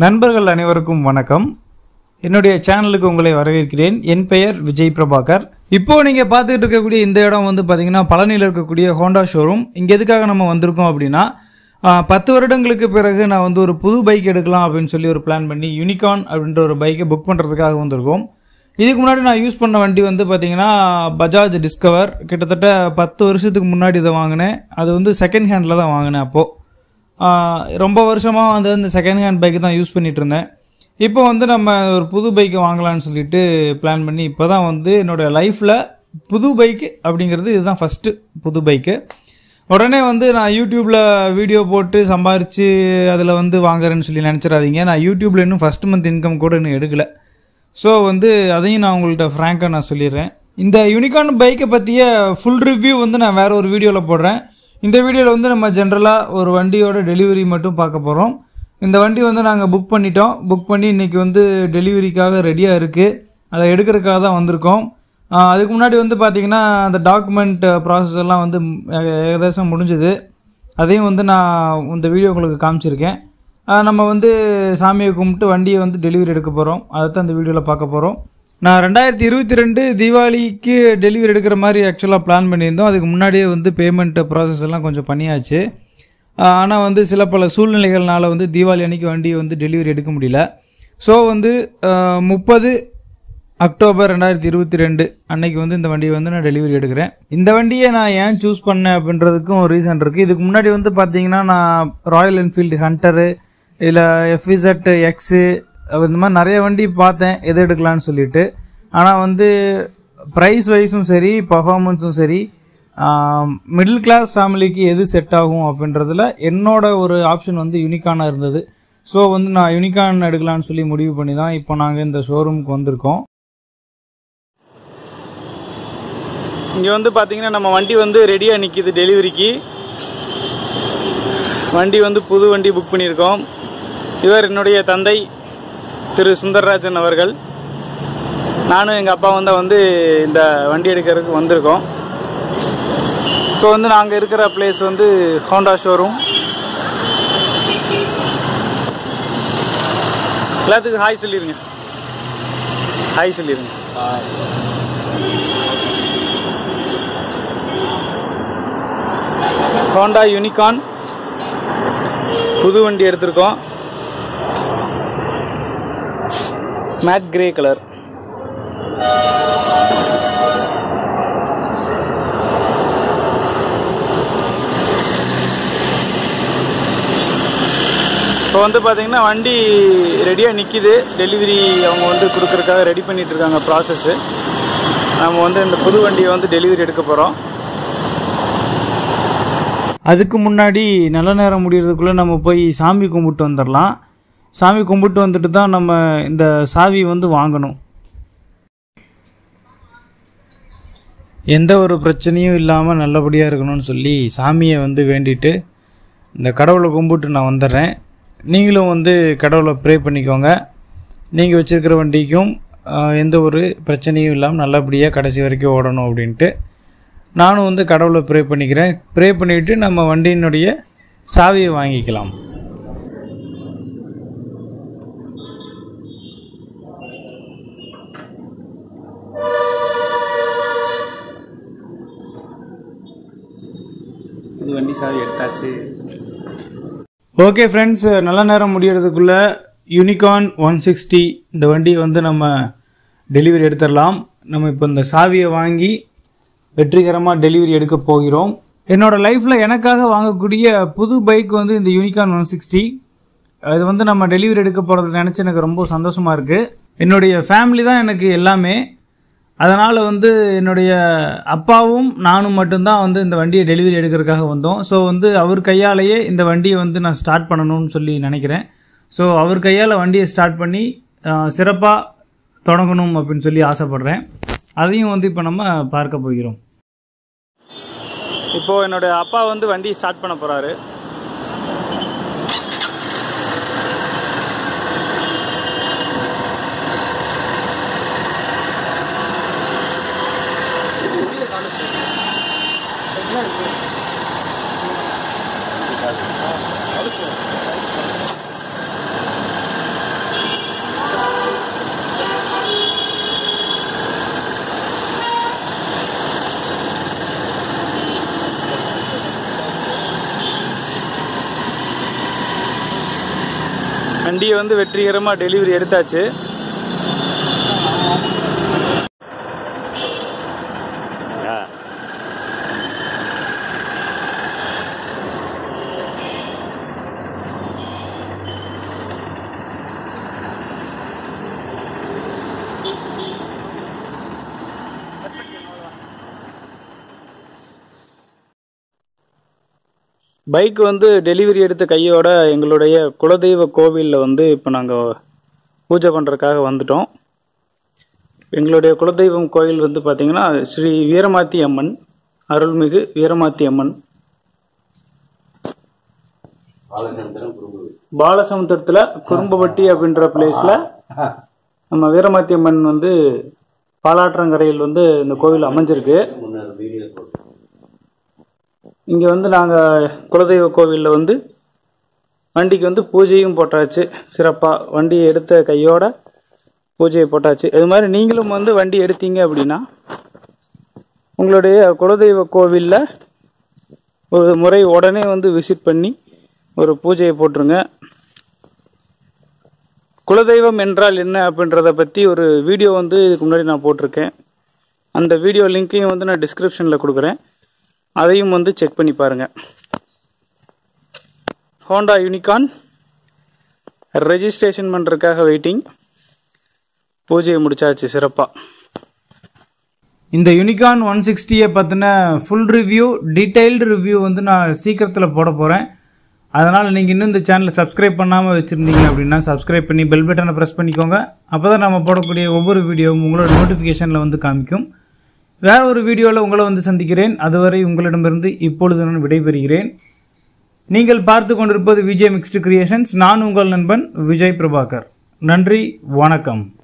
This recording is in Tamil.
நண்பர்கள் அனைவருக்கும் வணக்கம் என்னுடைய சேனலுக்கு உங்களை வரவேற்கிறேன் என் பெயர் விஜய் பிரபாகர் இப்போ நீங்க பார்த்துட்டு இருக்கக்கூடிய இந்த இடம் வந்து பாத்தீங்கன்னா பழனியில் இருக்கக்கூடிய ஹோண்டா ஷோரூம் இங்க எதுக்காக நம்ம வந்திருக்கோம் அப்படின்னா ஆஹ், பத்து வருடங்களுக்கு பிறகு நான் வந்து ஒரு புது பைக் எடுக்கலாம் அப்படின்னு சொல்லி ஒரு பிளான் பண்ணி யூனிகான் அப்படின்ற ஒரு பைக்கை புக் பண்றதுக்காக வந்திருக்கோம் இதுக்கு முன்னாடி நான் யூஸ் பண்ண வண்டி வந்து பாத்தீங்கன்னா பஜாஜ் டிஸ்கவர் கிட்டத்தட்ட பத்து வருஷத்துக்கு முன்னாடி இதை வாங்கினேன் அது வந்து செகண்ட் ஹேண்டில் தான் வாங்கினேன் அப்போது ஆஹ் ரொம்ப வருஷமாக வந்து இந்த செகண்ட் ஹேண்ட் பைக்கு தான் யூஸ் பண்ணிட்டு இருந்தேன் இப்போ வந்து நம்ம ஒரு புது பைக்கை வாங்கலாம்னு சொல்லிட்டு பிளான் பண்ணி இப்போ தான் வந்து என்னோட லைஃப்பில் புது பைக்கு அப்படிங்கிறது இதுதான் ஃபஸ்ட்டு புது பைக்கு உடனே வந்து நான் யூடியூப்பில் வீடியோ போட்டு சம்பாரித்து அதில் வந்து வாங்குறேன்னு சொல்லி நினச்சிடாதீங்க நான் யூடியூப்பில் இன்னும் ஃபஸ்ட் மந்த் இன்கம் கூட இன்னும் எடுக்கலை ஸோ வந்து அதையும் நான் உங்கள்கிட்ட ஃப்ராங்காக நான் சொல்லிடுறேன் இந்த யூனிகான் பைக்கை பற்றிய ஃபுல் ரிவ்யூ வந்து நான் வேற ஒரு வீடியோவில் போடுறேன் இந்த வீடியோவில் வந்து நம்ம ஜென்ரலாக ஒரு வண்டியோட டெலிவரி மட்டும் பார்க்க போகிறோம் இந்த வண்டி வந்து நாங்கள் புக் பண்ணிட்டோம் புக் பண்ணி இன்றைக்கி வந்து டெலிவரிக்காக ரெடியாக இருக்குது அதை எடுக்கிறதுக்காக தான் வந்திருக்கோம் ஆஹ் அதுக்கு முன்னாடி வந்து பார்த்தீங்கன்னா அந்த டாக்குமெண்ட் ப்ராசஸ் எல்லாம் வந்து ம், ஏ- ஏகദേശம் முடிஞ்சுது அதையும் வந்து நான் இந்த வீடியோ உங்களுக்கு காமிச்சிருக்கேன் ஆஹ் நம்ம வந்து சாமியை கும்பிட்டு வண்டியை வந்து டெலிவரி எடுக்க போகிறோம் அதை தான் இந்த வீடியோவில் பார்க்க போகிறோம் நான் ரெண்டாயிரத்தி இருபத்தி ரெண்டு தீபாவளிக்கு டெலிவரி எடுக்கிற மாதிரி ஆக்சுவலாக பிளான் பண்ணியிருந்தோம் அதுக்கு முன்னாடியே வந்து பேமெண்ட் ப்ராசஸ் எல்லாம் கொஞ்சம் பண்ணியாச்சு ஆனால் வந்து சில பல சூழ்நிலைகள்னால வந்து தீபாவளி அன்னைக்கு வண்டியை வந்து டெலிவரி எடுக்க முடியல ஸோ வந்து முப்பது அக்டோபர் ரெண்டாயிரத்தி இருபத்தி ரெண்டு அன்னைக்கு வந்து இந்த வண்டியை வந்து நான் டெலிவரி எடுக்கிறேன் இந்த வண்டியை நான் ஏன் சூஸ் பண்ணேன் அப்படின்றதுக்கும் ஒரு ரீசன் இருக்குது இதுக்கு முன்னாடி வந்து பார்த்தீங்கன்னா நான் ராயல் என்ஃபீல்டு ஹண்டரு இல்லை எஃப்இசட் எக்ஸு இந்த மாதிரி நிறைய வண்டி பார்த்தேன் எது எடுக்கலான்னு சொல்லிட்டு ஆனால் வந்து ப்ரைஸ் வைஸும் சரி பர்ஃபார்மன்ஸும் சரி மிடில் கிளாஸ் ஃபேமிலிக்கு எது செட் ஆகும் அப்படின்றதுல என்னோட ஒரு ஆப்ஷன் வந்து யூனிக்கானாக இருந்தது ஸோ வந்து நான் யூனிகான் எடுக்கலாம்னு சொல்லி முடிவு பண்ணி தான் இப்போ நாங்கள் இந்த ஷோரூமுக்கு வந்திருக்கோம் இங்கே வந்து பார்த்தீங்கன்னா நம்ம வண்டி வந்து ரெடியாக நிற்கிது டெலிவரிக்கு வண்டி வந்து புது வண்டி புக் பண்ணியிருக்கோம் இவர் என்னுடைய தந்தை திரு சுந்தரராஜன் அவர்கள் நானும் எங்கள் அப்பா வந்து வந்து இந்த வண்டி எடுக்கிறதுக்கு வந்திருக்கோம் இப்போ வந்து நாங்கள் இருக்கிற பிளேஸ் வந்து ஹோண்டா ஷோரூம் எல்லாத்துக்கும் ஹாய் சொல்லிடுங்க ஹாய் சொல்லிடுங்க ஹோண்டா யூனிகான் புது வண்டி எடுத்திருக்கோம் மேட் கிரே கலர் இப்போ வந்து பார்த்தீங்கன்னா வண்டி ரெடியாக நிற்கிது டெலிவரி அவங்க வந்து கொடுக்கறதுக்காக ரெடி பண்ணிட்டு இருக்காங்க ப்ராசஸ்ஸு நம்ம வந்து இந்த புது வண்டியை வந்து டெலிவரி எடுக்க போகிறோம் அதுக்கு முன்னாடி நல்ல நேரம் முடியறதுக்குள்ளே நம்ம போய் சாமி கும்பிட்டு வந்துடலாம் சாமி கும்பிட்டு வந்துட்டு தான் நம்ம இந்த சாவி வந்து வாங்கணும் எந்த ஒரு பிரச்சனையும் இல்லாமல் நல்லபடியாக இருக்கணும்னு சொல்லி சாமியை வந்து வேண்டிட்டு இந்த கடவுளை கும்பிட்டு நான் வந்துடுறேன் நீங்களும் வந்து கடவுளை ப்ரே பண்ணிக்கோங்க நீங்கள் வச்சுருக்கிற வண்டிக்கும் ஆஹ், எந்த ஒரு பிரச்சனையும் இல்லாமல் நல்லபடியாக கடைசி வரைக்கும் ஓடணும் அப்படின்ட்டு நானும் வந்து கடவுளை ப்ரே பண்ணிக்கிறேன் ப்ரே பண்ணிவிட்டு நம்ம வண்டியினுடைய சாவியை வாங்கிக்கலாம் இது வண்டி சாவி எடுத்தாச்சு ஓகே ஃப்ரெண்ட்ஸ் நல்ல நேரம் முடியறதுக்குள்ள யூனிகான் ஒன் சிக்ஸ்டி இந்த வண்டியை வந்து நம்ம டெலிவரி எடுத்துடலாம் நம்ம இப்போ இந்த சாவியை வாங்கி வெற்றிகரமாக டெலிவரி எடுக்க போகிறோம் என்னோட லைஃப்பில் எனக்காக வாங்கக்கூடிய புது பைக் வந்து இந்த யூனிகான் ஒன் சிக்ஸ்டி இது வந்து நம்ம டெலிவரி எடுக்க போகிறது நினச்சி எனக்கு ரொம்ப சந்தோஷமாக இருக்குது என்னுடைய ஃபேமிலி தான் எனக்கு எல்லாமே அதனால் வந்து என்னுடைய அப்பாவும் நானும் மட்டும்தான் வந்து இந்த வண்டியை டெலிவரி எடுக்கிறதுக்காக வந்தோம் ஸோ வந்து அவர் கையாலேயே இந்த வண்டியை வந்து நான் ஸ்டார்ட் பண்ணணும்னு சொல்லி நினைக்கிறேன் ஸோ அவர் கையால் வண்டியை ஸ்டார்ட் பண்ணி சிறப்பாக தொடங்கணும் அப்படின்னு சொல்லி ஆசைப்படுறேன் அதையும் வந்து இப்போ நம்ம பார்க்க போகிறோம் இப்போது என்னோட அப்பா வந்து வண்டி ஸ்டார்ட் பண்ண போகிறாரு வண்டியை வந்து வெற்றிகரமாக டெலிவரி எடுத்தாச்சு பைக் வந்து டெலிவரி எடுத்த கையோட எங்களுடைய குலதெய்வ கோவிலில் வந்து இப்போ நாங்கள் பூஜை பண்ணுறதுக்காக வந்துட்டோம் எங்களுடைய குலதெய்வம் கோயில் வந்து பார்த்திங்கன்னா ஸ்ரீ வீரமாத்தி அம்மன் அருள்மிகு வீரமாத்தி அம்மன் பாலசமுத்திரத்தில் குறும்பவட்டி அப்படின்ற பிளேஸில் நம்ம வீரமாத்தி அம்மன் வந்து பாலாற்றங்கரையில் வந்து இந்த கோவில் அமைஞ்சிருக்கு இங்கே வந்து நாங்கள் குலதெய்வ கோவிலில் வந்து வண்டிக்கு வந்து பூஜையும் போட்டாச்சு சிறப்பாக வண்டி எடுத்த கையோட பூஜையை போட்டாச்சு இது மாதிரி நீங்களும் வந்து வண்டி எடுத்தீங்க அப்படின்னா உங்களுடைய குலதெய்வ கோவிலில் ஒரு முறை உடனே வந்து விசிட் பண்ணி ஒரு பூஜையை போட்டுருங்க குலதெய்வம் என்றால் என்ன அப்படின்றத பற்றி ஒரு வீடியோ வந்து இதுக்கு முன்னாடி நான் போட்டிருக்கேன் அந்த வீடியோ லிங்க்கையும் வந்து நான் டிஸ்கிரிப்ஷனில் கொடுக்குறேன் அதையும் வந்து செக் பண்ணி பாருங்க ஹோண்டா யூனிகான் ரெஜிஸ்ட்ரேஷன் பண்ணுறதுக்காக வெயிட்டிங் பூஜையை முடிச்சாச்சு சிறப்பாக இந்த யூனிகான் ஒன் சிக்ஸ்டியை பற்றின ஃபுல் ரிவ்யூ டீட்டெயில்டு ரிவ்யூ வந்து நான் சீக்கிரத்தில் போட போகிறேன் அதனால் நீங்கள் இன்னும் இந்த சேனலை சப்ஸ்கிரைப் பண்ணாமல் வச்சுருந்தீங்க அப்படின்னா சப்ஸ்கிரைப் பண்ணி பெல் பட்டனை ப்ரெஸ் பண்ணிக்கோங்க அப்போ தான் நம்ம போடக்கூடிய ஒவ்வொரு வீடியோவும் உங்களோட நோட்டிஃபிகேஷனில் வந்து காமிக்கும் வேற ஒரு வீடியோவில் உங்களை வந்து சந்திக்கிறேன் அதுவரை உங்களிடமிருந்து இப்பொழுது நான் விடைபெறுகிறேன் நீங்கள் பார்த்து கொண்டிருப்பது விஜய் மிக்ஸ்டு கிரியேஷன்ஸ் நான் உங்கள் நண்பன் விஜய் பிரபாகர் நன்றி வணக்கம்